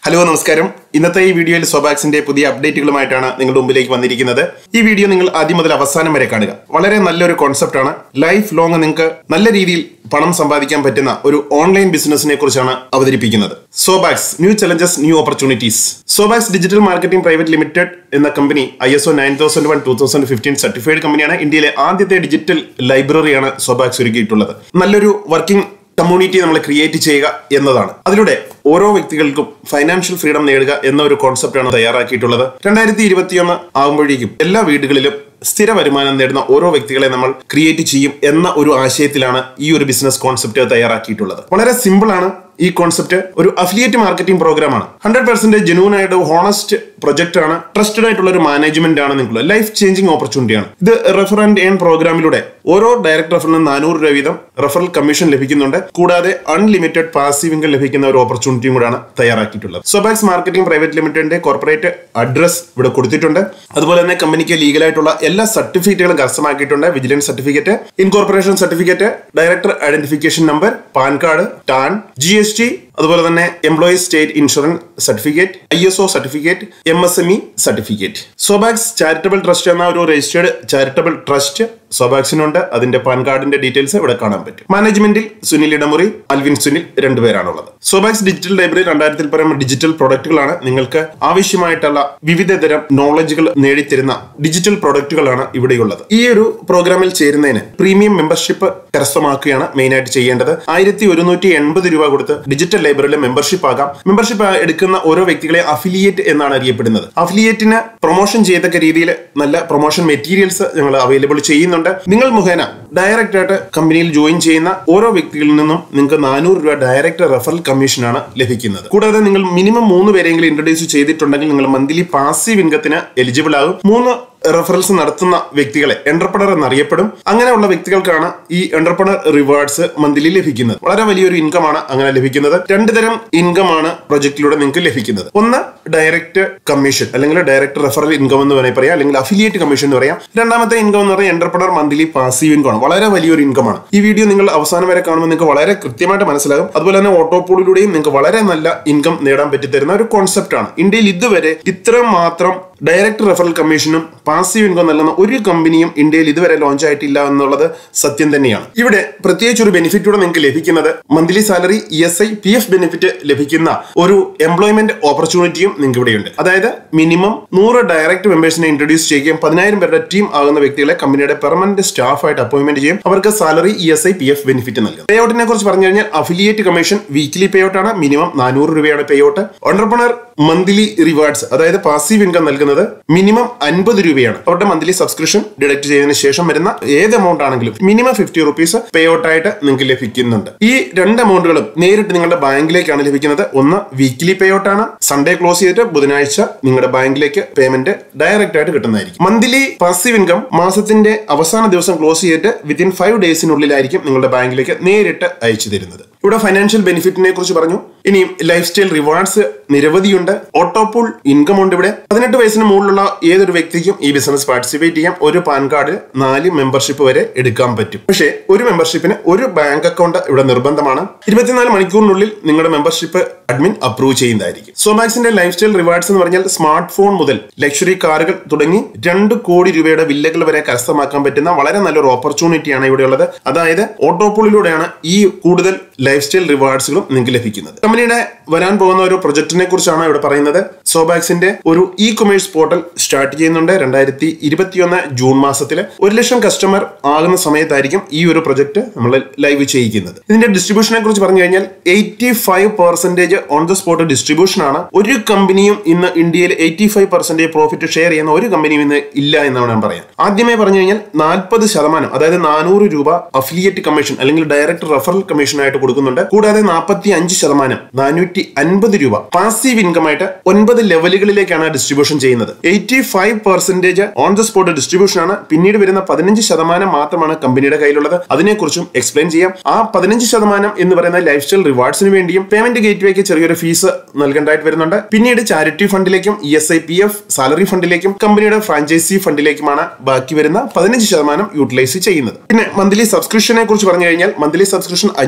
hello നമസ്കാരം ഇന്നത്തെ ഈ വീഡിയോയിൽ സോബാക്സിന്റെ പുതിയ അപ്ഡേറ്റുകളുമായിട്ടാണ് നിങ്ങളുടെ മുമ്പിലേക്ക് വന്നിരിക്കുന്നത് ഈ വീഡിയോ നിങ്ങൾ ആദ്യം മുതൽ അവസാനം വരെ കാണുക വളരെ നല്ലൊരു കോൺസെപ്റ്റ് ആണ് ലൈഫ് ലോങ് നിങ്ങൾക്ക് നല്ല രീതിയിൽ പണം സമ്പാദിക്കാൻ പറ്റുന്ന ഒരു ഓൺലൈൻ ബിസിനസിനെ കുറിച്ചാണ് അവതരിപ്പിക്കുന്നത് Sobax new challenges new opportunities Sobax digital marketing private limited എന്ന company I S O nine thousand one two thousand fifteen certified കമ്പനിയാണ് ഇന്ത്യയിലെ ആദ്യത്തെ ഡിജിറ്റൽ ലൈബ്രറിയാണ് സോബാക്സ് ഒരുക്കിയിട്ടുള്ളത് നല്ലൊരു വർക്കിംഗ് കമ്മ്യൂണിറ്റി നമ്മൾ ക്രിയേറ്റ് ചെയ്യുക എന്നതാണ് അതിലൂടെ ഓരോ വ്യക്തികൾക്കും ഫൈനാൻഷ്യൽ ഫ്രീഡം നേടുക എന്ന ഒരു കോൺസെപ്റ്റാണ് തയ്യാറാക്കിയിട്ടുള്ളത് രണ്ടായിരത്തി ഇരുപത്തിയൊന്ന് ആകുമ്പോഴേക്കും എല്ലാ വീടുകളിലും സ്ഥിര വരുമാനം നേടുന്ന ഓരോ വ്യക്തികളെ നമ്മൾ ക്രിയേറ്റ് ചെയ്യും എന്ന ഒരു ആശയത്തിലാണ് ഈ ഒരു ബിസിനസ് കോൺസെപ്റ്റ് തയ്യാറാക്കിയിട്ടുള്ളത് വളരെ സിമ്പിൾ ആണ് ഈ കോൺസെപ്റ്റ് ഒരു അഫിലിയേറ്റ് മാർക്കറ്റിംഗ് പ്രോഗ്രാം ആണ് ഹൺഡ്രഡ് പെർസെന്റ് ജെന്യൂൻ ആയിട്ട് ഹോണസ്റ്റ് പ്രൊജക്ട് ആണ് ട്രസ്റ്റഡ് ആയിട്ടുള്ള ഒരു മാനേജ്മെന്റ് ആണ് നിങ്ങളുടെ ലൈഫ് ചേഞ്ചിങ് ഓപ്പർച്യൂണിറ്റി ആണ് ഇത് റെഫർ ആൻഡ് ഏൺ പ്രോഗ്രാമിലൂടെ ഓരോ ഡയറക്ട് റെഫറിനും നാനൂറ് രൂപ വീതം റെഫറൽ കമ്മീഷൻ ലഭിക്കുന്നുണ്ട് കൂടാതെ അൺലിമിറ്റഡ് പാസീവ് ഇൻകം ലഭിക്കുന്ന ഒരു ഓപ്പർച്യൂണിറ്റിയും കൂടാണ് തയ്യാറാക്കിയിട്ടുള്ളത് സൊബാക്സ് മാർക്കറ്റിംഗ് പ്രൈവറ്റ് ലിമിറ്റഡിന്റെ കോർപ്പറേറ്റ് അഡ്രസ് ഇവിടെ കൊടുത്തിട്ടുണ്ട് അതുപോലെ തന്നെ കമ്പനിക്ക് ലീഗലായിട്ടുള്ള എല്ലാ സർട്ടിഫിക്കറ്റുകളും കരസ്ഥമാക്കിയിട്ടുണ്ട് vigilance certificate incorporation certificate director identification number PAN card TAN G S T അതുപോലെ തന്നെ employees state insurance certificate I S O certificate M S M E certificate Sobax charitable trust എന്ന ഒരു രജിസ്റ്റേർഡ് ചാരിറ്റബിൾ ട്രസ്റ്റ് സോബാക്സിനുണ്ട് അതിന്റെ pan കാർഡിന്റെ details ഇവിടെ കാണാൻ പറ്റും മാനേജ്മെന്റിൽ സുനിൽ ഇടമുറി അൽവിൻ സുനിൽ രണ്ടുപേരാണുള്ളത് സോബാക്സ് ഡിജിറ്റൽ ലൈബ്രറി രണ്ടായിരത്തിൽ പരം ഡിജിറ്റൽ പ്രൊഡക്റ്റുകളാണ് നിങ്ങൾക്ക് ആവശ്യമായിട്ടുള്ള വിവിധ തരം നോളജുകൾ നേടിത്തരുന്ന ഡിജിറ്റൽ പ്രൊഡക്റ്റുകളാണ് ഇവിടെയുള്ളത് ഈ ഒരു പ്രോഗ്രാമിൽ ചേരുന്നതിന് പ്രീമിയം മെമ്പർഷിപ്പ് കരസ്ഥമാക്കുകയാണ് മെയിൻ ആയിട്ട് ചെയ്യേണ്ടത് ആയിരത്തി ഒരുന്നൂറ്റി എൺപത് രൂപ കൊടുത്ത് ഡിജിറ്റൽ ലൈബ്രറിയിൽ മെമ്പർഷിപ്പ് ആകാം മെമ്പർഷിപ്പ് എടുക്കുന്ന ഓരോ വ്യക്തികളെ അഫിലിയേറ്റ് എന്നാണ് അറിയപ്പെടുന്നത് അഫിലിയേറ്റിന് പ്രൊമോഷൻ ചെയ്യത്തക്ക രീതിയിൽ നല്ല പ്രൊമോഷൻ മെറ്റീരിയൽസ് ഞങ്ങൾ അവൈലബിൾ ചെയ്യുന്നുണ്ട് നിങ്ങൾ മുഖേന ഡയറക്റ്റ് ആയിട്ട് കമ്പനിയിൽ ജോയിൻ ചെയ്യുന്ന ഓരോ വ്യക്തികളിൽ നിന്നും നിങ്ങൾക്ക് നാനൂറ് രൂപ ഡയറക്റ്റ് റെഫറൽ കമ്മീഷനാണ് ലഭിക്കുന്നത് കൂടാതെ നിങ്ങൾ മിനിമം മൂന്ന് പേരെങ്കിലും ഇൻട്രൊഡ്യൂസ് ചെയ്തിട്ടുണ്ടെങ്കിൽ നിങ്ങൾ മന്ത്ലി പാസീവ് ഇൻകത്തിന് എലിജിബിൾ ആകും മൂന്ന് റെഫറൻസ് നടത്തുന്ന വ്യക്തികളെ എന്റർപ്രണർ എന്നറിയപ്പെടും അങ്ങനെയുള്ള വ്യക്തികൾക്കാണ് ഈ എന്റർപ്രണർ റിവാർഡ്സ് മന്ത്ലി ലഭിക്കുന്നത് വളരെ വലിയൊരു ഇൻകം ആണ് അങ്ങനെ ലഭിക്കുന്നത് രണ്ട് തരം ഇൻകം ആണ് പ്രൊജക്റ്റിലൂടെ നിങ്ങൾക്ക് ലഭിക്കുന്നത് ഒന്ന് ഡയറക്റ്റ് കമ്മീഷൻ അല്ലെങ്കിൽ ഡയറക്റ്റ് റെഫറൽ ഇൻകം എന്ന് വേണമെങ്കിൽ പറയാം അല്ലെങ്കിൽ അഫിലിയേറ്റ് കമ്മീഷൻ എന്ന് പറയാം രണ്ടാമത്തെ ഇൻകം എന്ന് പറയുന്നത് എന്റർപ്രണർ മന്ത്ലി പാസീവ് ഇൻകം ആണ് വളരെ വലിയൊരു ഇൻകം ആണ് ഈ വീഡിയോ നിങ്ങൾ അവസാനം വരെ കാണുമ്പോൾ നിങ്ങൾക്ക് വളരെ കൃത്യമായിട്ട് മനസ്സിലാകും അതുപോലെ തന്നെ ഓട്ടോപോളിലൂടെയും നിങ്ങൾക്ക് വളരെ നല്ല ഇൻകം നേടാൻ പറ്റി തരുന്ന ഒരു കോൺസെപ്റ്റ് ആണ് ഇന്ത്യയിൽ ഇതുവരെ ഇത്രയും മാത്രം ഡയറക്റ്റ് റെഫറൽ കമ്മീഷനും പാസീവ് ഇൻകം നൽകുന്ന ഒരു കമ്പനിയും ഇന്ത്യയിൽ ഇതുവരെ ലോഞ്ച് ആയിട്ടില്ല എന്നുള്ളത് സത്യം തന്നെയാണ് ഇവിടെ പ്രത്യേകിച്ച് ഒരു ബെനിഫിറ്റ് കൂടെ നിങ്ങൾക്ക് ലഭിക്കുന്നത് monthly salary E S I P F benefit ലഭിക്കുന്ന ഒരു എംപ്ലോയ്മെന്റ് ഓപ്പർച്യൂണിറ്റിയും നിങ്ങൾക്ക് ഇവിടെയുണ്ട് അതായത് മിനിമം നൂറ് ഡയറക്റ്റ് മെമ്പേഴ്സിനെ ഇൻട്രൊഡ്യൂസ് ചെയ്യുകയും പതിനായിരം പേരുടെ ടീം ആകുന്ന വ്യക്തികളെ കമ്പനിയുടെ പെർമനന്റ് സ്റ്റാഫ് ആയിട്ട് അപ്പോയിന്റ്മെന്റ് ചെയ്യും അവർക്ക് salary E S I P F benefit നൽകും പേ ഔട്ടിനെ കുറിച്ച് പറഞ്ഞു കഴിഞ്ഞാൽ affiliate commission weekly pay out ആണ് മിനിമം നാനൂറ് രൂപയാണ് pay out entrepreneur monthly rewards അതായത് പാസീവ് ഇൻകം നൽകുന്നത് മിനിമം അൻപത് രൂപയാണ് അവരുടെ മന്ത്ലി സബ്സ്ക്രിപ്ഷൻ ഡിഡക്ട് ചെയ്തതിനു ശേഷം വരുന്ന ഏത് എമൗണ്ട് ആണെങ്കിലും minimum fifty rupees pay out ആയിട്ട് നിങ്ങൾക്ക് ലഭിക്കുന്നുണ്ട് ഈ രണ്ട് എമൗണ്ടുകളും നേരിട്ട് നിങ്ങളുടെ ബാങ്കിലേക്കാണ് ലഭിക്കുന്നത് ഒന്ന് വീക്ക്ലി പേ ഔട്ട് ആണ് സൺഡേ ക്ലോസ് ചെയ്തിട്ട് ബുധനാഴ്ച നിങ്ങളുടെ ബാങ്കിലേക്ക് പേയ്മെന്റ് ഡയറക്റ്റ് ആയിട്ട് കിട്ടുന്നതായിരിക്കും മന്ത്ലി പാസീവ് ഇൻകം മാസത്തിന്റെ അവസാന ദിവസം ക്ലോസ് ചെയ്തിട്ട് വിത്തിൻ ഫൈവ് ഡേയ്സിനുള്ളിലായിരിക്കും നിങ്ങളുടെ ബാങ്കിലേക്ക് നേരിട്ട് അയച്ചു തരുന്നത് ഇവിടെ ഫൈനാൻഷ്യൽ ബെനിഫിറ്റിനെ കുറിച്ച് പറഞ്ഞു ഇനി ലൈഫ് സ്റ്റൈൽ റിവാർഡ്സ് നിരവധിയുണ്ട് ഓട്ടോപൂൾ ഇൻകം ഉണ്ട് ഇവിടെ പതിനെട്ട് വയസ്സിന് മുകളിലുള്ള ഏതൊരു വ്യക്തിക്കും ഈ ബിസിനസ് പാർട്ടിസിപ്പേറ്റ് ചെയ്യാം ഒരു പാൻ കാർഡ് നാല് മെമ്പർഷിപ്പ് വരെ എടുക്കാൻ പറ്റും പക്ഷേ ഒരു മെമ്പർഷിപ്പിന് ഒരു ബാങ്ക് അക്കൗണ്ട് ഇവിടെ നിർബന്ധമാണ് ഇരുപത്തിനാല് മണിക്കൂറിനുള്ളിൽ നിങ്ങളുടെ മെമ്പർഷിപ്പ് അഡ്മിൻ അപ്രൂവ് ചെയ്യുന്നതായിരിക്കും സോമാക്സിന്റെ ലൈഫ് സ്റ്റൈൽ റിവാർഡ്സ് എന്ന് പറഞ്ഞാൽ സ്മാർട്ട് ഫോൺ മുതൽ ലക്ഷറി കാറുകൾ തുടങ്ങി രണ്ട് കോടി രൂപയുടെ വില്ലകൾ വരെ കരസ്ഥമാക്കാൻ പറ്റുന്ന വളരെ നല്ലൊരു ഓപ്പർച്യൂണിറ്റിയാണ് ഇവിടെയുള്ളത് അതായത് ഓട്ടോപോളിലൂടെയാണ് ഈ കൂടുതൽ ലൈഫ് സ്റ്റൈൽ റിവാർഡ്സുകളും നിങ്ങൾക്ക് ലഭിക്കുന്നത് കമ്പനിയുടെ വരാൻ പോകുന്ന ഒരു പ്രൊജക്ടിനെ കുറിച്ചാണ് ഇവിടെ പറയുന്നത് സോബാക്സിന്റെ ഒരു ഇ കൊമേഴ്സ് പോർട്ടൽ സ്റ്റാർട്ട് ചെയ്യുന്നുണ്ട് രണ്ടായിരത്തി ഇരുപത്തിയൊന്ന് ജൂൺ മാസത്തിൽ ഒരു ലക്ഷം കസ്റ്റമർ ആകുന്ന സമയത്തായിരിക്കും ഈ ഒരു പ്രൊജക്ട് നമ്മൾ ലൈവ് ചെയ്യിക്കുന്നത് ഇതിന്റെ ഡിസ്ട്രിബ്യൂഷനെ കുറിച്ച് പറഞ്ഞു കഴിഞ്ഞാൽ eighty five percentage on the spot distribution ആണ് ഒരു കമ്പനിയും ഇന്ന് ഇന്ത്യയിൽ eighty five percentage profit share ചെയ്യുന്ന ഒരു കമ്പനിയും ഇന്ന് ഇല്ല എന്നാണ് ഞാൻ പറയാം ആദ്യമേ പറഞ്ഞു കഴിഞ്ഞാൽ നാൽപ്പത് ശതമാനം അതായത് നാനൂറ് രൂപ അഫിലിയേറ്റ് കമ്മീഷൻ അല്ലെങ്കിൽ ഡയറക്ട് റെഫറൽ കമ്മീഷൻ ആയിട്ട് കൊടുക്കുന്നുണ്ട് കൂടാതെ നാൽപ്പത്തി അഞ്ച് ശതമാനം നാനൂറ്റി അൻപത് രൂപ പാസീവ് ഇൻകം ആയിട്ട് ഒൻപത് ലെവലുകളിലേക്കാണ് ഡിസ്ട്രിബ്യൂഷൻ ചെയ്യുന്നത് eighty five percentage on the spot distribution ആണ് പിന്നീട് വരുന്ന പതിനഞ്ച് ശതമാനം മാത്രമാണ് കമ്പനിയുടെ കയ്യിലുള്ളത് അതിനെക്കുറിച്ചും എക്സ്പ്ലെയിൻ ചെയ്യാം ആ പതിനഞ്ച് ശതമാനം എന്ന് പറയുന്ന ലൈഫ് സ്റ്റൈൽ റിവാർഡ്സിന് വേണ്ടിയും പേയ്മെന്റ് ഗേറ്റ്വേക്ക് ചെറിയൊരു ഫീസ് നൽകേണ്ടതായിട്ട് വരുന്നുണ്ട് പിന്നീട് ചാരിറ്റി ഫണ്ടിലേക്കും E S I P F salary ഫണ്ടിലേക്കും കമ്പനിയുടെ ഫ്രാഞ്ചൈസി ഫണ്ടിലേക്കുമാണ് ബാക്കി വരുന്ന പതിനഞ്ച് ശതമാനം യൂട്ടിലൈസ് ചെയ്യുന്നത് പിന്നെ മന്ത്ലി സബ്സ്ക്രിപ്ഷനെ കുറിച്ച് പറഞ്ഞു കഴിഞ്ഞാൽ മന്ത്ലി സബ്സ്ക്രിപ്ഷൻ അഞ്ഞൂറ് രൂപ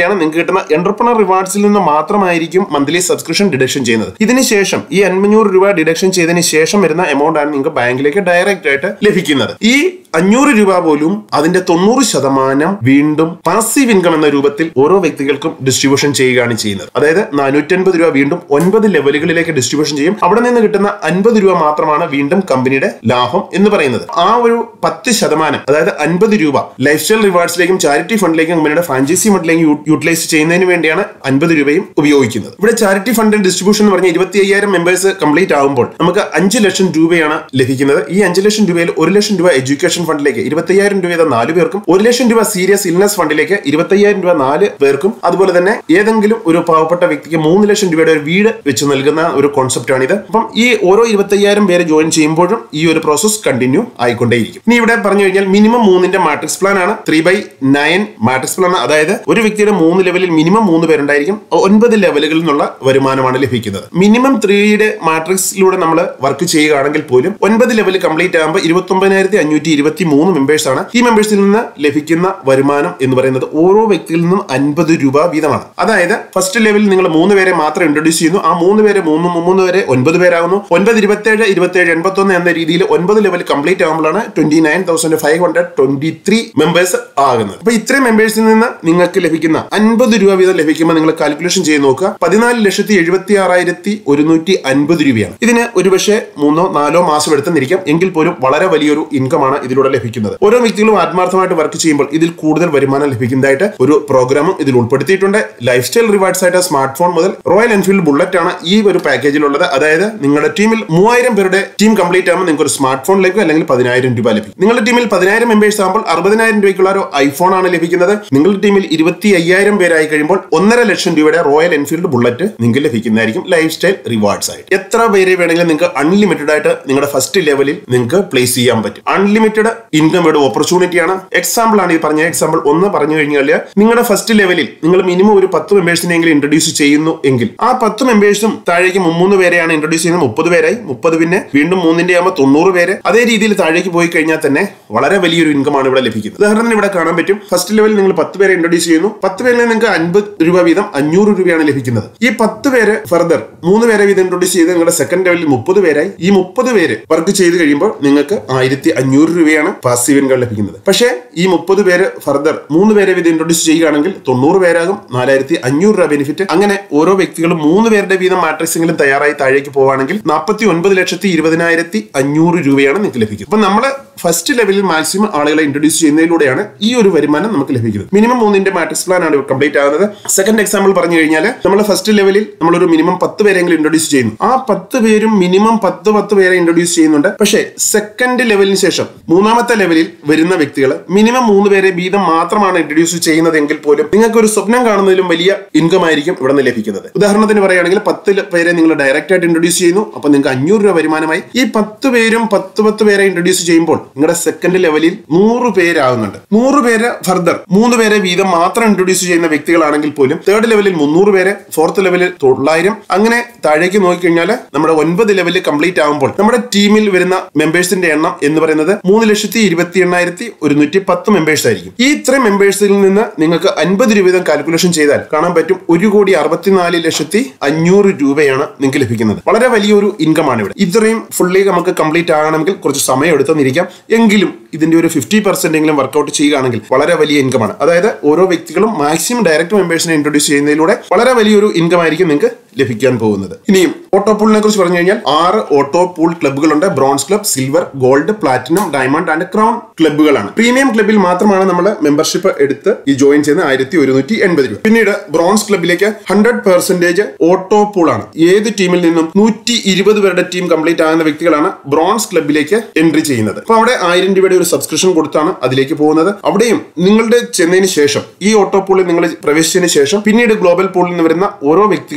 രൂപയാണ് നിങ്ങൾക്ക് കിട്ടുന്ന എന്റർപ്രണർ റിവാർഡ്സിൽ നിന്ന് മാത്രമായിരിക്കും മന്ത്ലി സബ്സ്ക്രിപ്ഷൻ ഡിഡക്ഷൻ ചെയ്യുന്നത് ഇതിന് ശേഷം ഈ അഞ്ഞൂറ് രൂപ ഡിഡക്ഷൻ ചെയ്തതിന് ശേഷം വരുന്ന എമൗണ്ട് ആണ് നിങ്ങൾക്ക് ബാങ്കിലേക്ക് ഡയറക്റ്റ് ആയിട്ട് ലഭിക്കുന്നത് ഈ അഞ്ഞൂറ് രൂപ പോലും അതിന്റെ തൊണ്ണൂറ് ശതമാനം വീണ്ടും പാസീവ് ഇൻകം എന്ന രൂപത്തിൽ ഓരോ വ്യക്തികൾക്കും ഡിസ്ട്രിബ്യൂഷൻ ചെയ്യുകയാണ് ചെയ്യുന്നത് അതായത് നാനൂറ്റൻപത് രൂപ വീണ്ടും ഒൻപത് ലെവലുകളിലേക്ക് ഡിസ്ട്രിബ്യൂഷൻ ചെയ്യും അവിടെ നിന്ന് കിട്ടുന്ന അൻപത് രൂപ മാത്രമാണ് വീണ്ടും കമ്പനിയുടെ ലാഭം എന്ന് പറയുന്നത് ആ ഒരു പത്ത് ശതമാനം അതായത് അൻപത് രൂപ ലൈഫ് സ്റ്റൈൽ റിവാർഡ്സിലേക്കും ചാരിറ്റി ഫണ്ടിലേക്കും കമ്പനിയുടെ ഫ്രാഞ്ചൈസി ഫണ്ടിലേക്കും യൂട്ടിലൈസ് ചെയ്യുന്നതിന് വേണ്ടിയാണ് അൻപത് രൂപയും ഉപയോഗിക്കുന്നത് ഇവിടെ ചാരിറ്റി ഫണ്ട് ഡിസ്ട്രിബ്യൂഷൻ എന്ന് പറഞ്ഞാൽ ഇരുപത്തി അയ്യായിരം മെമ്പേഴ്സ് കംപ്ലീറ്റ് ആകുമ്പോൾ നമുക്ക് അഞ്ച് ലക്ഷം രൂപയാണ് ലഭിക്കുന്നത് ഈ അഞ്ച് ലക്ഷം രൂപയിൽ ഒരു ലക്ഷം രൂപ എഡ്യൂക്കേഷൻ ഫണ്ടിലേക്ക് ഇരുപത്തയ്യായിരം രൂപ വീതം നാല് പേർക്കും ഒരു ലക്ഷം രൂപ സീരിയസ് ഇൽനസ് ഫണ്ടിലേക്ക് ഇരുപത്തയ്യായിരം രൂപ നാല് പേർക്കും അതുപോലെ തന്നെ ഏതെങ്കിലും ഒരു പാവപ്പെട്ട വ്യക്തിക്ക് മൂന്ന് ലക്ഷം രൂപയുടെ ഒരു വീട് വെച്ച് നൽകുന്ന ഒരു കോൺസെപ്റ്റ് ആണിത് അപ്പം ഈ ഓരോ ഇരുപത്തയ്യായിരം പേര് ജോയിൻ ചെയ്യുമ്പോഴും ഈ ഒരു പ്രോസസ് കണ്ടിന്യൂ ആയിക്കൊണ്ടേയിരിക്കും ഇനി ഇവിടെ പറഞ്ഞു കഴിഞ്ഞാൽ മിനിമം മൂന്നിന്റെ മാട്രിക്സ് പ്ലാൻ ആണ് three by nine matrix plan അതായത് ഒരു വ്യക്തിയുടെ മൂന്ന് ലെവലിൽ മിനിമം മൂന്ന് പേരുണ്ടായിരിക്കും ഒൻപത് ലെവലുകളിൽ നിന്നുള്ള വരുമാനമാണ് ലഭിക്കുന്നത് മിനിമം ത്രീയുടെ മാട്രിക്സിലൂടെ നമ്മൾ വർക്ക് ചെയ്യുകയാണെങ്കിൽ പോലും ഒൻപത് ലെവൽ കംപ്ലീറ്റ് ആകുമ്പോൾ ഇരുപത്തി ഒമ്പതിനായിരത്തി അഞ്ഞൂറ്റി ഇരുപത്തി മൂന്ന് മെമ്പേഴ്സ് ആണ് ഈ മെമ്പേഴ്സിൽ നിന്ന് ലഭിക്കുന്ന വരുമാനം എന്ന് പറയുന്നത് ഓരോ വ്യക്തിയിൽ നിന്നും അൻപത് രൂപ വീതമാണ് അതായത് ഫസ്റ്റ് ലെവലിൽ നിങ്ങൾ മൂന്ന് പേരെ മാത്രം ഇൻട്രൊഡ്യൂസ് ചെയ്യുന്നു ആ മൂന്ന് പേരെ മൂന്ന് മൂന്ന് പേരെ ഒൻപത് പേരാകുന്നു ഒൻപത് ഇരുപത്തേഴ് ഇരുപത്തേഴ് എൺപത്തൊന്ന് എന്ന രീതിയിൽ ഒൻപത് ലെവൽ കംപ്ലീറ്റ് ആകുമ്പോഴാണ് twenty nine thousand five hundred twenty three members ആകുന്നത് അപ്പൊ ഇത്രയും മെമ്പേഴ്സിൽ നിന്ന് നിങ്ങൾക്ക് ലഭിക്കുന്ന അൻപത് രൂപ വീതം ലഭിക്കുമ്പോൾ നിങ്ങൾ കാൽക്കുലേഷൻ ചെയ്ത് നോക്കുക പതിനാല് ലക്ഷത്തി എഴുപത്തി ആറായിരത്തി ഒരുന്നൂറ്റി അൻപത് രൂപയാണ് ഇതിന് ഒരുപക്ഷെ മൂന്നോ നാലോ മാസം എടുത്തെന്നിരിക്കാം എങ്കിൽ പോലും വളരെ വലിയൊരു ഇൻകം ആണ് ഇതിലൂടെ ലഭിക്കുന്നത് ഓരോ വ്യക്തികളും ആത്മാർത്ഥമായിട്ട് വർക്ക് ചെയ്യുമ്പോൾ ഇതിൽ കൂടുതൽ വരുമാനം ലഭിക്കുന്നതായിട്ട് ഒരു പ്രോഗ്രാമും ഇതിൽ ഉൾപ്പെടുത്തിയിട്ടുണ്ട് ലൈഫ് സ്റ്റൈൽ റിവാർഡ്സ് ആയിട്ട് സ്മാർട്ട് ഫോൺ മുതൽ റോയൽ എൻഫീൽഡ് ബുള്ളറ്റ് ആണ് ഈ ഒരു പാക്കേജിലുള്ളത് അതായത് നിങ്ങളുടെ ടീമിൽ മൂവായിരം പേരുടെ ടീം കംപ്ലീറ്റ് ആകുമ്പോൾ നിങ്ങൾക്ക് ഒരു സ്മാർട്ട് ഫോൺ ലഭിക്കും അല്ലെങ്കിൽ പതിനായിരം രൂപ ലഭിക്കും നിങ്ങളുടെ ടീമിൽ പതിനായിരം മെമ്പേഴ്സ് ആകുമ്പോൾ അറുപതിനായിരം രൂപയ്ക്കുള്ള ഒരു ഐഫോൺ ആണ് ലഭിക്കുന്നത് നിങ്ങളുടെ ടീമിൽ ഇരുപത്തി അയ്യായിരം പേരായി കഴിയുമ്പോൾ ഒന്നര ലക്ഷം രൂപയുടെ റോയൽ എൻഫീൽഡ് ബുള്ളറ്റ് നിങ്ങൾക്ക് ലഭിക്കുന്നതായിരിക്കും ലൈഫ് സ്റ്റൈൽ റിവാർഡ്സ് ആയിട്ട് എത്ര പേര് വേണമെങ്കിലും നിങ്ങൾക്ക് അൺലിമിറ്റഡ് ആയിട്ട് നിങ്ങളുടെ ഫസ്റ്റ് ലെവലിൽ നിങ്ങൾക്ക് പ്ലേസ് ചെയ്യാൻ പറ്റും അൺലിമിറ്റഡ് ഇൻകമയുടെ ഓപ്പർച്യൂണിറ്റി ആണ് എക്സാമ്പിൾ ആണ് ഈ പറഞ്ഞ എക്സാമ്പിൾ ഒന്ന് പറഞ്ഞു കഴിഞ്ഞാൽ നിങ്ങളുടെ ഫസ്റ്റ് ലെവലിൽ നിങ്ങൾ മിനിമം ഒരു പത്ത് മെമ്പേഴ്സിനെങ്കിലും ഇൻട്രൊഡ്യൂസ് ചെയ്യുന്നു എങ്കിൽ ആ പത്ത് മെമ്പേഴ്സും താഴേക്ക് മുമ്മൂന്ന് പേരെയാണ് ഇൻട്രൊഡ്യൂസ് ചെയ്യുന്നത് മുപ്പത് പേരായി മുപ്പത് പിന്നെ വീണ്ടും മൂന്നിന്റെ ആകുമ്പോൾ തൊണ്ണൂറ് പേര് അതേ രീതിയിൽ താഴേക്ക് പോയി കഴിഞ്ഞാൽ തന്നെ വളരെ വലിയൊരു ഇൻകം ആണ് ഇവിടെ ലഭിക്കുന്നത് ഉദാഹരണത്തിന് ഇവിടെ കാണാൻ പറ്റും ഫസ്റ്റ് ലെവലിൽ നിങ്ങൾ പത്ത് പേരെ ഇൻട്രൊഡ്യൂസ് ചെയ്യുന്നു പത്ത് പേരിൽ നിങ്ങൾക്ക് അൻപത് രൂപ വീതം അഞ്ഞൂറ് രൂപയാണ് ലഭിക്കുന്നത് ഈ പത്ത് പേര് ഫർദർ മൂന്ന് പേരെ വീതം ഇൻട്രൊഡ്യൂസ് ചെയ്ത് നിങ്ങളുടെ സെക്കൻഡ് ലെവലിൽ മുപ്പത് പേരായി ഈ മുപ്പത് പേര് വർക്ക് ചെയ്ത് കഴിയുമ്പോൾ നിങ്ങൾക്ക് ആയിരത്തി അഞ്ഞൂറ് രൂപയാണ് പാസീവ് ഇൻകം ലഭിക്കുന്നത് പക്ഷേ ഈ മുപ്പത് പേര് ഫർദർ മൂന്ന് പേരെ വീതം ഇൻട്രൊഡ്യൂസ് ചെയ്യുകയാണെങ്കിൽ തൊണ്ണൂറ് പേരാകും നാലായിരത്തി അഞ്ഞൂറ് രൂപ ബെനിഫിറ്റ് അങ്ങനെ ഓരോ വ്യക്തികളും മൂന്ന് പേരുടെ വീതം മാട്രിക്സെങ്കിലും തയ്യാറായി താഴേക്ക് പോവുകയാണെങ്കിൽ നാൽപ്പത്തി ഒൻപത് ലക്ഷത്തി ഇരുപതിനായിരത്തി അഞ്ഞൂറ് രൂപയാണ് നിങ്ങൾക്ക് ലഭിക്കുന്നത് അപ്പൊ നമ്മൾ ഫസ്റ്റ് ലെവലിൽ മാക്സിമം ആളുകളെ ഇൻട്രൊഡ്യൂസ് ചെയ്യുന്നതിലൂടെയാണ് ഈ ഒരു വരുമാനം നമുക്ക് ലഭിക്കുന്നത് മിനിമം മൂന്നിന്റെ മാട്രിക്സ് പ്ലാൻ ആണ് കംപ്ലീറ്റ് ആകുന്നത് സെക്കൻഡ് എക്സാമ്പിൾ പറഞ്ഞു കഴിഞ്ഞാൽ നമ്മൾ ഫസ്റ്റ് ലെവലിൽ നമ്മളൊരു മിനിമം പത്ത് പേരെങ്കിലും ഇൻട്രൊഡ്യൂസ് ചെയ്യുന്നു ആ പത്ത് പേരും മിനിമം പത്ത് പത്ത് പേരെ ഇൻട്രൊഡ്യൂസ് ചെയ്യുന്നുണ്ട് പക്ഷേ സെക്കൻഡ് ലെവലിന് ശേഷം മൂന്നാമത്തെ ലെവലിൽ വരുന്ന വ്യക്തികൾ മിനിമം മൂന്ന് പേരെ വീതം മാത്രമാണ് ഇൻട്രൊഡ്യൂസ് ചെയ്യുന്നതെങ്കിൽ പോലും നിങ്ങൾക്ക് ഒരു സ്വപ്നം കാണുന്നതിലും വലിയ ഇൻകം ആയിരിക്കും ഇവിടെ നിന്ന് ലഭിക്കുന്നത് ഉദാഹരണത്തിന് പറയുകയാണെങ്കിൽ പത്ത് പേരെ നിങ്ങൾ ഡയറക്റ്റ് ആയിട്ട് ഇൻട്രൊഡ്യൂസ് ചെയ്യുന്നു അപ്പൊ നിങ്ങൾക്ക് അഞ്ഞൂറ് രൂപ വരുമാനമായി ഈ പത്ത് പേരും പത്ത് പത്ത് പേരെ ഇൻട്രൊഡ്യൂസ് ചെയ്യുമ്പോൾ നിങ്ങളുടെ സെക്കൻഡ് ലെവലിൽ നൂറ് പേരാകുന്നുണ്ട് നൂറ് പേര് ഫർദർ മൂന്ന് പേരെ വീതം മാത്രം ഇൻട്രൊഡ്യൂസ് ചെയ്യുന്ന വ്യക്തികളാണെങ്കിൽ പോലും തേർഡ് ലെവലിൽ മുന്നൂറ് പേര് ഫോർത്ത് ലെവലിൽ തൊള്ളായിരം അങ്ങനെ താഴേക്ക് നോക്കിക്കഴിഞ്ഞാൽ നമ്മുടെ ഒൻപത് ലെവലിൽ കംപ്ലീറ്റ് ആകുമ്പോൾ നമ്മുടെ ടീമിൽ വരുന്ന മെമ്പേഴ്സിന്റെ എണ്ണം എന്ന് പറയുന്നത് മൂന്ന് ലക്ഷത്തി ഇരുപത്തി എണ്ണായിരത്തി ഒരുന്നൂറ്റി പത്ത് മെമ്പേഴ്സ് ആയിരിക്കും ഈ ഇത്രയും മെമ്പേഴ്സിൽ നിന്ന് നിങ്ങൾക്ക് അൻപത് രൂപ വീതം കാൽക്കുലേഷൻ ചെയ്താൽ കാണാൻ പറ്റും ഒരു കോടി അറുപത്തിനാല് ലക്ഷത്തി അഞ്ഞൂറ് രൂപയാണ് നിങ്ങൾക്ക് ലഭിക്കുന്നത് വളരെ വലിയൊരു ഇൻകം ആണ് ഇവിടെ ഇത്രയും ഫുള്ളി നമുക്ക് കംപ്ലീറ്റ് ആകണമെങ്കിൽ കുറച്ച് സമയം എടുത്തെന്നിരിക്കാം എങ്കിലും ഇതിന്റെ ഒരു ഫിഫ്റ്റി പെർസെന്റ് എങ്കിലും വർക്കൗട്ട് ചെയ്യുകയാണെങ്കിൽ വളരെ വലിയ ഇൻകം ആണ് അതായത് ഓരോ വ്യക്തികളും മാക്സിമം ഡയറക്റ്റ് മെമ്പേഴ്സിനെ ഇൻട്രൊഡ്യൂസ് ചെയ്യുന്നതിലൂടെ വളരെ വലിയൊരു ഇൻകം ആയിരിക്കും നിങ്ങൾക്ക് ലഭിക്കാൻ പോകുന്നത് ഇനിയും ഓട്ടോ പൂളിനെ കുറിച്ച് പറഞ്ഞു കഴിഞ്ഞാൽ ആറ് ഓട്ടോ പൂൾ ക്ലബ്ബുകളുണ്ട് bronze club silver gold platinum diamond and crown ക്ലബ്ബുകളാണ് പ്രീമിയം ക്ലബിൽ മാത്രമാണ് നമ്മൾ മെമ്പർഷിപ്പ് എടുത്ത് ഈ ജോയിൻ ചെയ്യുന്ന ആയിരത്തി ഒരുന്നൂറ്റി എൺപത് രൂപ പിന്നീട് ബ്രോൺസ് ക്ലബിലേക്ക് ഹൺഡ്രഡ് പെർസെന്റേജ് ഓട്ടോ പൂൾ ആണ് ഏത് ടീമിൽ നിന്നും നൂറ്റി ഇരുപത് പേരുടെ ടീം കംപ്ലീറ്റ് ആകുന്ന വ്യക്തികളാണ് ബ്രോൺസ് ക്ലബിലേക്ക് എൻട്രി ചെയ്യുന്നത് അപ്പൊ അവിടെ ആയിരം രൂപയുടെ ഒരു സബ്സ്ക്രിപ്ഷൻ കൊടുത്താണ് അതിലേക്ക് പോകുന്നത് അവിടെയും നിങ്ങളുടെ ചെന്നതിന് ശേഷം ഈ ഓട്ടോ പൂളിൽ നിങ്ങൾ പ്രവേശിച്ചതിന് ശേഷം പിന്നീട് ഗ്ലോബൽ പൂളിൽ നിന്ന് വരുന്ന ഓരോ വ്യക്തികളും നിങ്ങളുടെ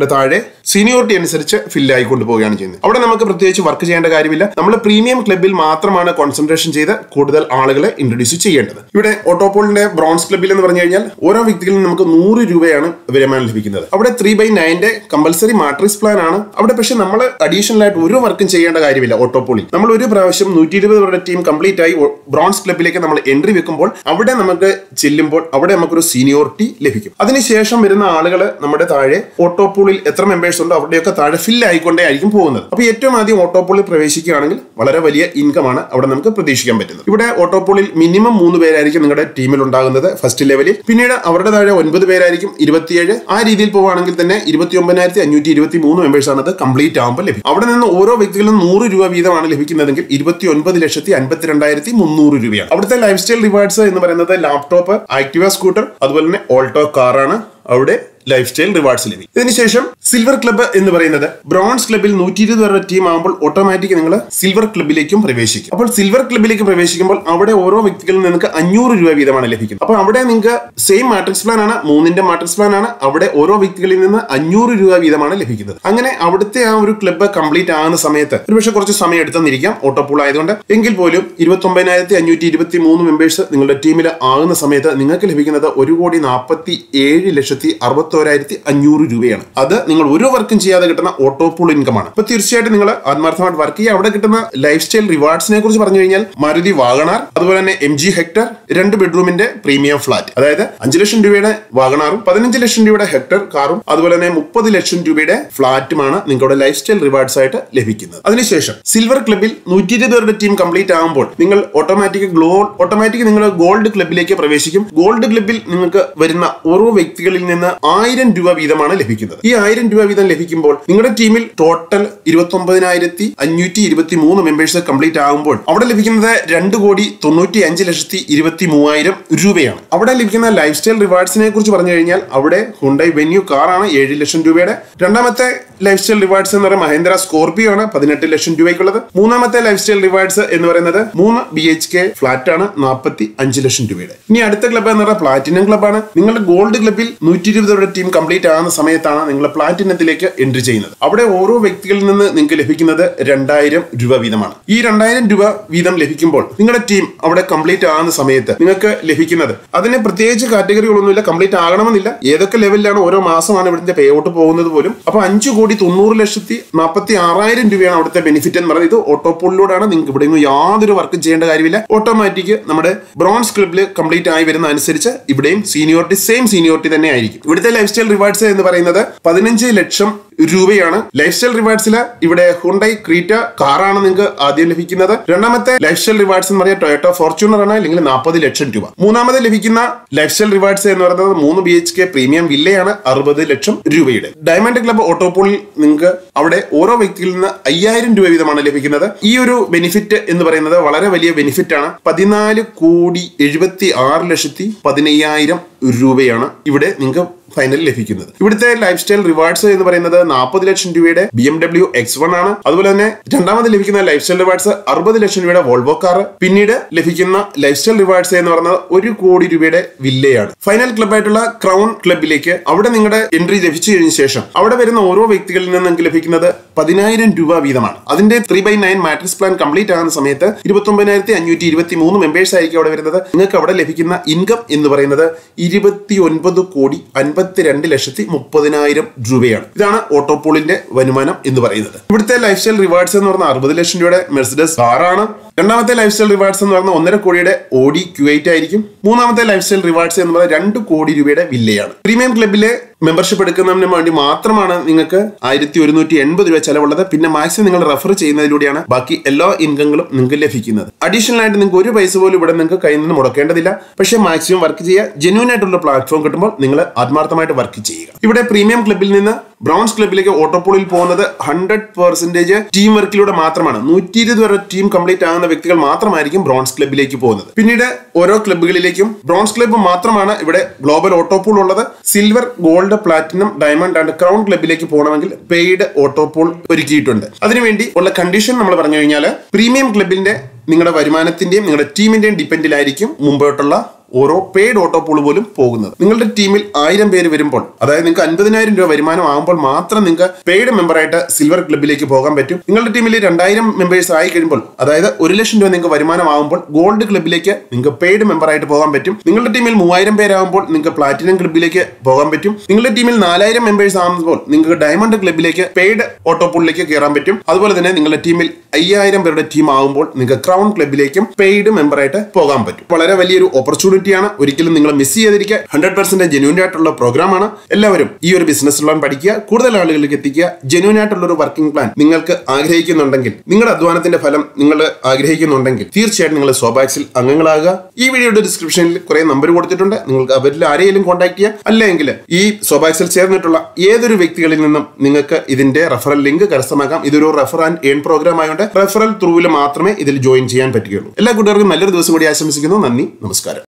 നിങ്ങളുടെ താഴെ സീനിയോറിറ്റി അനുസരിച്ച് ഫില്ല് ആയിക്കൊണ്ട് പോവുകയാണ് ചെയ്യുന്നത് അവിടെ നമുക്ക് പ്രത്യേകിച്ച് വർക്ക് ചെയ്യേണ്ട കാര്യമില്ല നമ്മൾ പ്രീമിയം ക്ലബിൽ മാത്രമാണ് കോൺസെൻട്രേഷൻ ചെയ്ത് കൂടുതൽ ആളുകളെ ഇൻട്രൊഡ്യൂസ് ചെയ്യേണ്ടത് ഇവിടെ ഓട്ടോപോളിന്റെ ബ്രോൺസ് ക്ലബിൽ എന്ന് പറഞ്ഞു കഴിഞ്ഞാൽ ഓരോ വ്യക്തികളിൽ നിന്ന് നമുക്ക് നൂറ് രൂപയാണ് വരുമാനം ലഭിക്കുന്നത് അവിടെ ത്രീ ബൈ നയന്റെ കമ്പൽസറി മാട്രിക്സ് പ്ലാൻ ആണ് അവിടെ പക്ഷെ നമ്മൾ അഡീഷണൽ ആയിട്ട് ഒരു വർക്കും ചെയ്യേണ്ട കാര്യമില്ല ഓട്ടോപോളിൽ നമ്മൾ ഒരു പ്രാവശ്യം നൂറ്റി ഇരുപത് പേരുടെ ടീം കംപ്ലീറ്റ് ആയി ബ്രോൺസ് ക്ലബിലേക്ക് നമ്മൾ എൻട്രി വെക്കുമ്പോൾ അവിടെ നമുക്ക് ചെല്ലുമ്പോൾ അവിടെ നമുക്കൊരു സീനിയോറിറ്റി ലഭിക്കും അതിനുശേഷം വരുന്ന ആളുകൾ നമ്മുടെ താഴെ ഓട്ടോപൂളിൽ എത്ര മെമ്പേഴ്സ് ഉണ്ടോ അവിടെയൊക്കെ താഴെ ഫില്ല് ആയിക്കൊണ്ടേ ആയിരിക്കും പോകുന്നത് അപ്പോൾ ഏറ്റവും ആദ്യം ഓട്ടോപൂളിൽ പ്രവേശിക്കുകയാണെങ്കിൽ വളരെ വലിയ ഇൻകം ആണ് അവിടെ നമുക്ക് പ്രതീക്ഷിക്കാൻ പറ്റുന്നത് ഇവിടെ ഓട്ടോപൂളിൽ മിനിമം മൂന്ന് പേരായിരിക്കും നിങ്ങളുടെ ടീമിൽ ഉണ്ടാകുന്നത് ഫസ്റ്റ് ലെവലിൽ പിന്നീട് അവരുടെ താഴെ ഒൻപത് പേരായിരിക്കും ഇരുപത്തിയേഴ് ആ രീതിയിൽ പോവുകയാണെങ്കിൽ തന്നെ ഇരുപത്തി ഒമ്പതിനായിരത്തി അഞ്ഞൂറ്റി ഇരുപത്തി മൂന്ന് മെമ്പേഴ്സ് ആണ് അത് കംപ്ലീറ്റ് ആകുമ്പോൾ ലഭിക്കും അവിടെ നിന്ന് ഓരോ വ്യക്തികളും നൂറ് രൂപ വീതമാണ് ലഭിക്കുന്നതെങ്കിൽ ഇരുപത്തി ഒൻപത് ലക്ഷത്തി അൻപത്തിരണ്ടായിരത്തി മുന്നൂറ് രൂപയാണ് അവിടുത്തെ ലൈഫ് സ്റ്റൈൽ റിവാർഡ്സ് എന്ന് പറയുന്നത് ലാപ്ടോപ്പ് ആക്ടിവ സ്കൂട്ടർ അതുപോലെ തന്നെ ഓൾട്ടോ കാറാണ് അവിടെ ലൈഫ് സ്റ്റൈൽ റിവാർഡ്സ് ലഭിക്കും ഇതിനുശേഷം സിൽവർ ക്ലബ്ബ് എന്ന് പറയുന്നത് ബ്രോൺസ് ക്ലബിൽ നൂറ്റി ഇരുപത് പേരുടെ ടീം ആകുമ്പോൾ ഓട്ടോമാറ്റിക് നിങ്ങൾ സിൽവർ ക്ലബിലേക്കും പ്രവേശിക്കും അപ്പോൾ സിൽവർ ക്ലബിലേക്ക് പ്രവേശിക്കുമ്പോൾ അവിടെ ഓരോ വ്യക്തികളിൽ നിങ്ങൾക്ക് അഞ്ഞൂറ് രൂപ വീതമാണ് ലഭിക്കുന്നത് അപ്പോൾ അവിടെ നിങ്ങൾക്ക് സെയിം മാട്രിക്സ് പ്ലാൻ ആണ് മൂന്നിന്റെ മാട്രിക്സ് പ്ലാൻ ആണ് അവിടെ ഓരോ വ്യക്തികളിൽ നിന്ന് അഞ്ഞൂറ് രൂപ വീതമാണ് ലഭിക്കുന്നത് അങ്ങനെ അവിടുത്തെ ആ ഒരു ക്ലബ്ബ് കംപ്ലീറ്റ് ആകുന്ന സമയത്ത് ഒരുപക്ഷെ കുറച്ച് സമയം എടുത്തെന്നിരിക്കാം ഓട്ടോ പൂൾ ആയതുകൊണ്ട് എങ്കിൽ പോലും ഇരുപത്തി ഒമ്പതിനായിരത്തി അഞ്ഞൂറ്റി ഇരുപത്തി മൂന്ന് മെമ്പേഴ്സ് നിങ്ങളുടെ ടീമിൽ ആകുന്ന സമയത്ത് നിങ്ങൾക്ക് ലഭിക്കുന്നത് ഒരു കോടി നാൽപ്പത്തി ഏഴ് ലക്ഷത്തി അറുപത്തോരായിരത്തി അഞ്ഞൂറ് രൂപയാണ് അത് നിങ്ങൾ ഒരു വർക്കും ചെയ്യാതെ കിട്ടുന്ന ഓട്ടോ പൂൾ ഇൻകം ആണ് അപ്പൊ തീർച്ചയായിട്ടും നിങ്ങൾ ആത്മാർത്ഥമായിട്ട് വർക്ക് ചെയ്യുക അവിടെ കിട്ടുന്ന ലൈഫ് സ്റ്റൈൽ റിവാർഡ്സിനെ കുറിച്ച് പറഞ്ഞു കഴിഞ്ഞാൽ മാരുതി വാഗണാർ അതുപോലെ തന്നെ എം ജി ഹെക്ടർ രണ്ട് ബെഡ്റൂമിന്റെ പ്രീമിയം ഫ്ലാറ്റ് അതായത് അഞ്ച് ലക്ഷം രൂപയുടെ വാഗണാറും പതിനഞ്ച് ലക്ഷം രൂപയുടെ ഹെക്ടർ കാറും അതുപോലെ തന്നെ മുപ്പത് ലക്ഷം രൂപയുടെ ഫ്ലാറ്റുമാണ് നിങ്ങളുടെ ലൈഫ് സ്റ്റൈൽ റിവാർഡ്സ് ആയിട്ട് ലഭിക്കുന്നത് അതിനുശേഷം സിൽവർ ക്ലബിൽ നൂറ്റി ഇരുപത് പേരുടെ ടീം കംപ്ലീറ്റ് ആകുമ്പോൾ നിങ്ങൾ ഓട്ടോമാറ്റിക് ഗ്ലോ ഓട്ടോമാറ്റിക് നിങ്ങൾ ഗോൾഡ് ക്ലബിലേക്ക് പ്രവേശിക്കും ഗോൾഡ് ക്ലബിൽ നിങ്ങൾക്ക് വരുന്ന ഓരോ വ്യക്തികളിൽ നിന്ന് ആയിരം രൂപ വീതമാണ് ലഭിക്കുന്നത് ഈ ആയിരം രൂപ വീതം ലഭിക്കുമ്പോൾ നിങ്ങളുടെ ടീമിൽ ടോട്ടൽ ഇരുപത്തി ഒമ്പതിനായിരത്തി അഞ്ഞൂറ്റി ഇരുപത്തി മൂന്ന് മെമ്പേഴ്സ് കംപ്ലീറ്റ് ആകുമ്പോൾ അവിടെ ലഭിക്കുന്നത് രണ്ട് കോടി തൊണ്ണൂറ്റി അഞ്ച് ലക്ഷത്തി ഇരുപത്തി മൂവായിരം രൂപയാണ് അവിടെ ലഭിക്കുന്ന ലൈഫ് സ്റ്റൈൽ റിവാർഡ്സിനെ കുറിച്ച് പറഞ്ഞു കഴിഞ്ഞാൽ അവിടെ ഹുണ്ടൈ വെന്യൂ കാറാണ് ഏഴ് ലക്ഷം രൂപയുടെ രണ്ടാമത്തെ ലൈഫ് സ്റ്റൈൽ റിവാർഡ്സ് എന്ന് പറയുന്നത് മഹേന്ദ്ര സ്കോർപിയോ ആണ് പതിനെട്ട് ലക്ഷം രൂപയ്ക്കുള്ളത് മൂന്നാമത്തെ ലൈഫ് സ്റ്റൈൽ റിവാർഡ്സ് എന്ന് പറയുന്നത് മൂന്ന് ബി എച്ച് കെ ഫ്ലാറ്റ് ആണ് നാൽപ്പത്തി അഞ്ച് ലക്ഷം രൂപയുടെ ഇനി അടുത്ത ക്ലബ്ബ് എന്ന് പറയുന്നത് പ്ലാറ്റിനം ക്ലബ്ബാണ് നിങ്ങളുടെ ഗോൾഡ് ക്ലബ്ബിൽ നൂറ്റി ഇരുപതോടെ ടീം കംപ്ലീറ്റ് ആകുന്ന സമയത്താണ് നിങ്ങൾ പ്ലാറ്റിനത്തിലേക്ക് എൻട്രി ചെയ്യുന്നത് അവിടെ ഓരോ വ്യക്തികളിൽ നിന്ന് നിങ്ങൾക്ക് ലഭിക്കുന്നത് രണ്ടായിരം രൂപ വീതമാണ് ഈ രണ്ടായിരം രൂപ വീതം ലഭിക്കുമ്പോൾ നിങ്ങളുടെ ടീം അവിടെ കംപ്ലീറ്റ് ആകുന്ന സമയത്ത് നിങ്ങൾക്ക് ലഭിക്കുന്നത് അതിന് പ്രത്യേകിച്ച് കാറ്റഗറികളൊന്നുമില്ല കംപ്ലീറ്റ് ആകണമെന്നില്ല ഏതൊക്കെ ലെവലിലാണ് ഓരോ മാസമാണ് ഇവിടുത്തെ പേ ഔട്ട് പോകുന്നത് പോലും അപ്പൊ അഞ്ചു കോടി തൊണ്ണൂറ് ലക്ഷത്തി നാൽപ്പത്തി ആറായിരം രൂപയാണ് അവിടുത്തെ ബെനിഫിറ്റ് എന്ന് പറയുന്നത് ഇത് ഓട്ടോപോളിലൂടെയാണ് നിങ്ങൾക്ക് ഇവിടെ ഒന്നും യാതൊരു വർക്കും ചെയ്യേണ്ട കാര്യമില്ല ഓട്ടോമാറ്റിക് നമ്മുടെ ബ്രോൺസ് ക്ലബിൽ കംപ്ലീറ്റ് ആയി വരുന്ന അനുസരിച്ച് ഇവിടെയും സീനിയോറിറ്റി സെയിം സീനിയോറിറ്റി തന്നെ ആയിരിക്കും ഇവിടുത്തെ ലൈഫ് സ്റ്റൈൽ റിവാർഡ്സ് എന്ന് പറയുന്നത് പതിനഞ്ച് ലക്ഷം രൂപയാണ് ലൈഫ് സ്റ്റൈൽ റിവാർഡ്സിൽ ഇവിടെ ഹുണ്ടൈ ക്രീറ്റ കാറാണ് നിങ്ങൾക്ക് ആദ്യം ലഭിക്കുന്നത് രണ്ടാമത്തെ ലൈഫ് സ്റ്റൈൽ റിവാർഡ്സ് എന്ന് പറയുന്നത് ടൊയോട്ടോ ഫോർച്യൂണർ ആണ് അല്ലെങ്കിൽ നാൽപ്പത് ലക്ഷം രൂപ മൂന്നാമത് ലഭിക്കുന്ന ലൈഫ് സ്റ്റൈൽ റിവാർഡ്സ് എന്ന് പറയുന്നത് മൂന്ന് ബി എച്ച് കെ പ്രീമിയം വില്ലയാണ് അറുപത് ലക്ഷം രൂപയുടെ ഡയമണ്ട് ക്ലബ് ഓട്ടോപോളിൽ നിങ്ങൾക്ക് അവിടെ ഓരോ വ്യക്തിയിൽ നിന്ന് അയ്യായിരം രൂപ വീതമാണ് ലഭിക്കുന്നത് ഈ ഒരു ബെനിഫിറ്റ് എന്ന് പറയുന്നത് വളരെ വലിയ ബെനിഫിറ്റ് ആണ് പതിനാല് കോടി എഴുപത്തി ആറ് ലക്ഷത്തി പതിനയ്യായിരം രൂപയാണ് ഇവിടെ നിങ്ങൾക്ക് ഫൈനൽ ലഭിക്കുന്നത് ഇവിടുത്തെ ലൈഫ് സ്റ്റൈൽ റിവാർഡ്സ് എന്ന് പറയുന്നത് നാൽപ്പത് ലക്ഷം രൂപയുടെ B M W X one ആണ് അതുപോലെ തന്നെ രണ്ടാമത് ലഭിക്കുന്ന ലൈഫ് സ്റ്റൈൽ റിവാർഡ്സ് അറുപത് ലക്ഷം രൂപയുടെ വോൾവോ കാർ പിന്നീട് ലഭിക്കുന്ന ലൈഫ് സ്റ്റൈൽ റിവാർഡ്സ് എന്ന് പറയുന്നത് ഒരു കോടി രൂപയുടെ വില്ലയാണ് ഫൈനൽ ക്ലബായിട്ടുള്ള ക്രൗൺ ക്ലബിലേക്ക് അവിടെ നിങ്ങളുടെ എൻട്രി ലഭിച്ചു കഴിഞ്ഞ ശേഷം അവിടെ വരുന്ന ഓരോ വ്യക്തികളിൽ നിന്ന് നിങ്ങൾക്ക് ലഭിക്കുന്നത് പതിനായിരം രൂപ വീതമാണ് അതിന്റെ three by nine matrix plan complete ആകുന്ന സമയത്ത് ഇരുപത്തി ഒമ്പതിനായിരത്തി അഞ്ഞൂറ്റി ഇരുപത്തി മൂന്ന് മെമ്പേഴ്സ് ആയിരിക്കും അവിടെ വരുന്നത് നിങ്ങൾക്ക് അവിടെ ലഭിക്കുന്ന ഇൻകം എന്ന് പറയുന്നത് ഇരുപത്തി ഒൻപത് കോടി അൻപത്തിരണ്ട് ലക്ഷത്തി മുപ്പതിനായിരം രൂപയാണ് ഇതാണ് ഓട്ടോപോളിന്റെ വരുമാനം എന്ന് പറയുന്നത് ഇവിടുത്തെ ലൈഫ് സ്റ്റൈൽ റിവാർഡ്സ് എന്ന് പറഞ്ഞാൽ അറുപത് ലക്ഷം രൂപയുടെ മെർസിഡസ് കാറാണ് രണ്ടാമത്തെ ലൈഫ് സ്റ്റൈൽ റിവാർഡ്സ് എന്ന് പറഞ്ഞാൽ ഒന്നര കോടിയുടെ ഓഡി ക്യു എയ്റ്റ് ആയിരിക്കും മൂന്നാമത്തെ ലൈഫ് സ്റ്റൈൽ റിവാർഡ്സ് എന്ന് പറഞ്ഞാൽ രണ്ട് കോടി രൂപയുടെ വില്ലയാണ് പ്രീമിയം ക്ലബിലെ മെമ്പർഷിപ്പ് എടുക്കുന്നതിന് വേണ്ടി മാത്രമാണ് നിങ്ങൾക്ക് ആയിരത്തി ഒരുന്നൂറ്റി എൺപത് രൂപ ചെലവുള്ളത് പിന്നെ മാക്സിമം നിങ്ങൾ റെഫർ ചെയ്യുന്നതിലൂടെയാണ് ബാക്കി എല്ലാ ഇൻകങ്ങളും നിങ്ങൾക്ക് ലഭിക്കുന്നത് അഡീഷണൽ ആയിട്ട് നിങ്ങൾക്ക് ഒരു പൈസ പോലും ഇവിടെ നിങ്ങൾക്ക് കയ്യിൽ നിന്ന് മുടക്കേണ്ടതില്ല പക്ഷേ മാക്സിമം വർക്ക് ചെയ്യുക ജെന്യൂൻ ആയിട്ടുള്ള പ്ലാറ്റ്ഫോം കിട്ടുമ്പോൾ നിങ്ങൾ ആത്മാർത്ഥമായിട്ട് വർക്ക് ചെയ്യുക ഇവിടെ പ്രീമിയം ക്ലബിൽ നിന്ന് ബ്രോൺസ് ക്ലബിലേക്ക് ഓട്ടോപോളിൽ പോകുന്നത് ഹൺഡ്രഡ് പെർസെന്റേജ് ടീം വർക്കിലൂടെ മാത്രമാണ് നൂറ്റി ഇരുപത് വരെ ടീം കംപ്ലീറ്റ് ആകുന്ന വ്യക്തികൾ മാത്രമായിരിക്കും ബ്രോൺസ് ക്ലബിലേക്ക് പോകുന്നത് പിന്നീട് ഓരോ ക്ലബുകളിലേക്കും ബ്രോൺസ് ക്ലബ്ബ് മാത്രമാണ് ഇവിടെ ഗ്ലോബൽ ഓട്ടോപോൾ ഉള്ളത് silver gold platinum diamond and crown ക്ലബിലേക്ക് പോകണമെങ്കിൽ പെയ്ഡ് ഓട്ടോപോൾ ഒരുക്കിയിട്ടുണ്ട് അതിനുവേണ്ടി ഉള്ള കണ്ടീഷൻ നമ്മൾ പറഞ്ഞു കഴിഞ്ഞാൽ പ്രീമിയം ക്ലബിന്റെ നിങ്ങളുടെ വരുമാനത്തിന്റെയും നിങ്ങളുടെ ടീമിന്റെയും ഡിപ്പെൻഡിലായിരിക്കും മുമ്പോട്ടുള്ള ഓരോ പെയ്ഡ് ഓട്ടോ പൂൾ പോലും പോകുന്നത് നിങ്ങളുടെ ടീമിൽ ആയിരം പേര് വരുമ്പോൾ അതായത് നിങ്ങൾക്ക് അൻപതിനായിരം രൂപ വരുമാനം ആകുമ്പോൾ മാത്രം നിങ്ങൾക്ക് പെയ്ഡ് മെമ്പറായിട്ട് സിൽവർ ക്ലബിലേക്ക് പോകാൻ പറ്റും നിങ്ങളുടെ ടീമിൽ രണ്ടായിരം മെമ്പേഴ്സ് ആയി കഴിയുമ്പോൾ അതായത് ഒരു ലക്ഷം രൂപ നിങ്ങൾക്ക് വരുമാനം ആകുമ്പോൾ ഗോൾഡ് ക്ലബിലേക്ക് നിങ്ങൾക്ക് പെയ്ഡ് മെമ്പറായിട്ട് പോകാൻ പറ്റും നിങ്ങളുടെ ടീമിൽ മൂവായിരം പേരാകുമ്പോൾ നിങ്ങൾക്ക് പ്ലാറ്റിനം ക്ലബിലേക്ക് പോകാൻ പറ്റും നിങ്ങളുടെ ടീമിൽ നാലായിരം മെമ്പേഴ്സ് ആകുമ്പോൾ നിങ്ങൾക്ക് ഡയമണ്ട് ക്ലബിലേക്ക് പെയ്ഡ് ഓട്ടോ പൂളിലേക്ക് കയറാൻ പറ്റും അതുപോലെ തന്നെ നിങ്ങളുടെ ടീമിൽ അയ്യായിരം പേരുടെ ടീം ആകുമ്പോൾ നിങ്ങൾക്ക് ക്രൗൺ ക്ലബിലേക്കും പെയ്ഡ് മെമ്പറായിട്ട് പോകാൻ പറ്റും വളരെ വലിയൊരു ഓപ്പർച്യൂണിറ്റിയാണ് ഒരിക്കലും നിങ്ങൾ മിസ് ചെയ്തിരിക്കുക ഹൺഡ്രഡ് പെർസെന്റ് ജെന്യൂൻ ആയിട്ടുള്ള പ്രോഗ്രാമാണ് എല്ലാവരും ഈ ഒരു ബിസിനസ് പ്ലാൻ പഠിക്കുക കൂടുതൽ ആളുകളിലേക്ക് എത്തിക്കുക ജെന്യൂൻ ആയിട്ടുള്ള ഒരു വർക്കിംഗ് പ്ലാൻ നിങ്ങൾക്ക് ആഗ്രഹിക്കുന്നുണ്ടെങ്കിൽ നിങ്ങളുടെ അധ്വാനത്തിന്റെ ഫലം നിങ്ങൾ ആഗ്രഹിക്കുന്നുണ്ടെങ്കിൽ തീർച്ചയായിട്ടും നിങ്ങൾ സോബാക്സിൽ അംഗങ്ങളാകുക ഈ വീഡിയോയുടെ ഡിസ്ക്രിപ്ഷനിൽ കുറെ നമ്പർ കൊടുത്തിട്ടുണ്ട് നിങ്ങൾക്ക് അവരിൽ ആരെയും കോൺടാക്ട് ചെയ്യാം അല്ലെങ്കിൽ ഈ സോബാക്സിൽ ചേർന്നിട്ടുള്ള ഏതൊരു വ്യക്തികളിൽ നിന്നും നിങ്ങൾക്ക് ഇതിന്റെ റെഫറൽ ലിങ്ക് കരസ്ഥമാക്കാം ഇതൊരു റെഫർ ആൻഡ് ഏൺ പ്രോഗ്രാം ആയതുകൊണ്ട് റെഫറൽ ത്രൂവിൽ മാത്രമേ ഇതിൽ ജോയിൻ ചെയ്യാൻ പറ്റുകയുള്ളൂ എല്ലാ കൂട്ടുകാർക്കും നല്ലൊരു ദിവസം കൂടി ആശംസിക്കുന്നു നന്ദി നമസ്കാരം